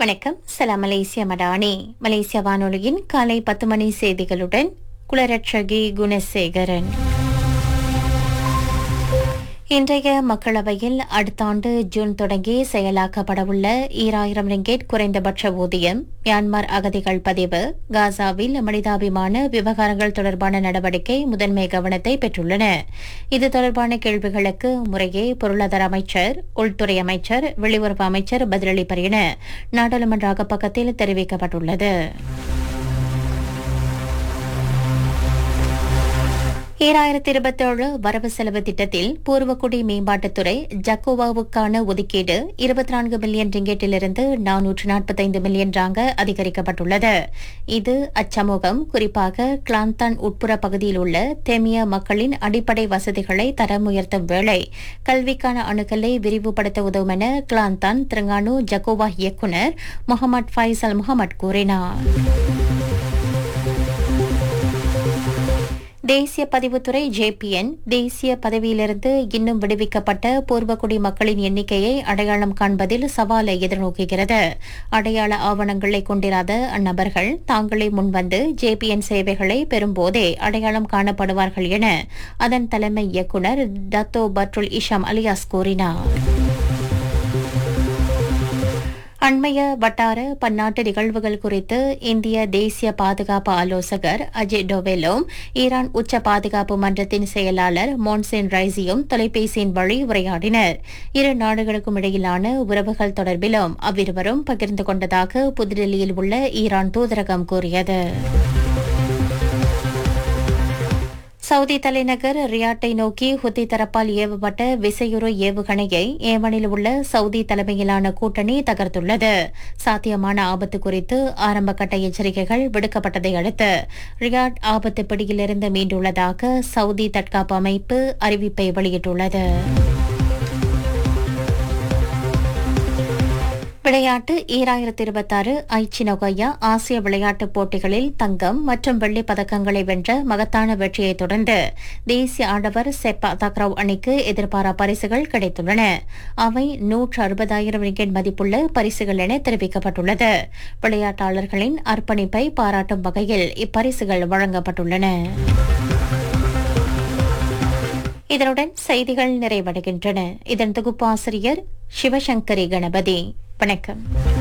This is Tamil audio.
வணக்கம் சலாம் மலேசிய மடானி மலேசிய வானொலியின் காலை பத்து மணி செய்திகளுடன் குலரட்சகி குணசேகரன் இன்றைய மக்களவையில் அடுத்த ஆண்டு ஜூன் தொடங்கி செயலாக்கப்படவுள்ள ஈராயிரம் ரிங்கெட் குறைந்தபட்ச ஊதியம் மியான்மர் அகதிகள் பதிவு காசாவில் மனிதாபிமான விவகாரங்கள் தொடர்பான நடவடிக்கை முதன்மை கவனத்தை பெற்றுள்ளன இது தொடர்பான கேள்விகளுக்கு முறையே பொருளாதார அமைச்சர் உள்துறை அமைச்சர் வெளியுறவு அமைச்சர் பதிலளிப்பர் என நாடாளுமன்ற அகப்பக்கத்தில் தெரிவிக்கப்பட்டுள்ளது ஈராயிரத்தி இருபத்தேழு வரவு செலவு திட்டத்தில் பூர்வக்குடி மேம்பாட்டுத்துறை ஜக்கோவாவுக்கான ஒதுக்கீடு இருபத்தி நான்கு மில்லியன் ரிங்கெட்டிலிருந்து நானூற்று நாற்பத்தைந்து மில்லியன் ராங்க அதிகரிக்கப்பட்டுள்ளது இது அச்சமூகம் குறிப்பாக கிளாந்தான் உட்புற பகுதியில் உள்ள தெமிய மக்களின் அடிப்படை வசதிகளை தரம் உயர்த்தும் வேளை கல்விக்கான அணுகலை விரிவுபடுத்த உதவும் என கிளாந்தான் திரங்கானு ஜக்கோவா இயக்குநர் முகமது ஃபைசல் முகமது கூறினார் தேசிய பதிவுத்துறை ஜேபிஎன் தேசிய பதவியிலிருந்து இன்னும் விடுவிக்கப்பட்ட பூர்வக்குடி மக்களின் எண்ணிக்கையை அடையாளம் காண்பதில் சவாலை எதிர்நோக்குகிறது அடையாள ஆவணங்களை கொண்டிராத அந்நபர்கள் தாங்களே முன்வந்து ஜேபிஎன் சேவைகளை பெறும்போதே அடையாளம் காணப்படுவார்கள் என அதன் தலைமை இயக்குநர் டத்தோ பட்ருல் இஷாம் அலியாஸ் கூறினார் அண்மைய வட்டார பன்னாட்டு நிகழ்வுகள் குறித்து இந்திய தேசிய பாதுகாப்பு ஆலோசகர் அஜய் டோவெலும் ஈரான் உச்ச பாதுகாப்பு மன்றத்தின் செயலாளர் மோன்சென் ரைசியும் தொலைபேசியின் வழி உரையாடினர் இரு நாடுகளுக்கும் இடையிலான உறவுகள் தொடர்பிலும் அவ்விருவரும் பகிர்ந்து கொண்டதாக புதுடெல்லியில் உள்ள ஈரான் தூதரகம் கூறியது சவுதி தலைநகர் ரியாட்டை நோக்கி ஹுத்தி தரப்பால் ஏவப்பட்ட விசையுறு ஏவுகணையை ஏமனில் உள்ள சவுதி தலைமையிலான கூட்டணி தகர்த்துள்ளது சாத்தியமான ஆபத்து குறித்து ஆரம்பகட்ட எச்சரிக்கைகள் விடுக்கப்பட்டதை அடுத்து ரியாட் ஆபத்து பிடியிலிருந்து மீண்டுள்ளதாக சவுதி தற்காப்பு அமைப்பு அறிவிப்பை வெளியிட்டுள்ளது விளையாட்டு ஈராயிரத்தி இருபத்தாறு ஐச்சி நொகையா ஆசிய விளையாட்டுப் போட்டிகளில் தங்கம் மற்றும் வெள்ளிப் பதக்கங்களை வென்ற மகத்தான வெற்றியை தொடர்ந்து தேசிய ஆடவர் செப்பா தக்ரவ் அணிக்கு எதிர்பாரா பரிசுகள் கிடைத்துள்ளன அவை நூற்று அறுபதாயிரம் ரிங்கெட் மதிப்புள்ள பரிசுகள் என தெரிவிக்கப்பட்டுள்ளது விளையாட்டாளர்களின் அர்ப்பணிப்பை பாராட்டும் வகையில் இப்பரிசுகள் வழங்கப்பட்டுள்ளன இதனுடன் செய்திகள் நிறைவடைகின்றன இதன் தொகுப்பாசிரியர் சிவசங்கரி கணபதி வணக்கம்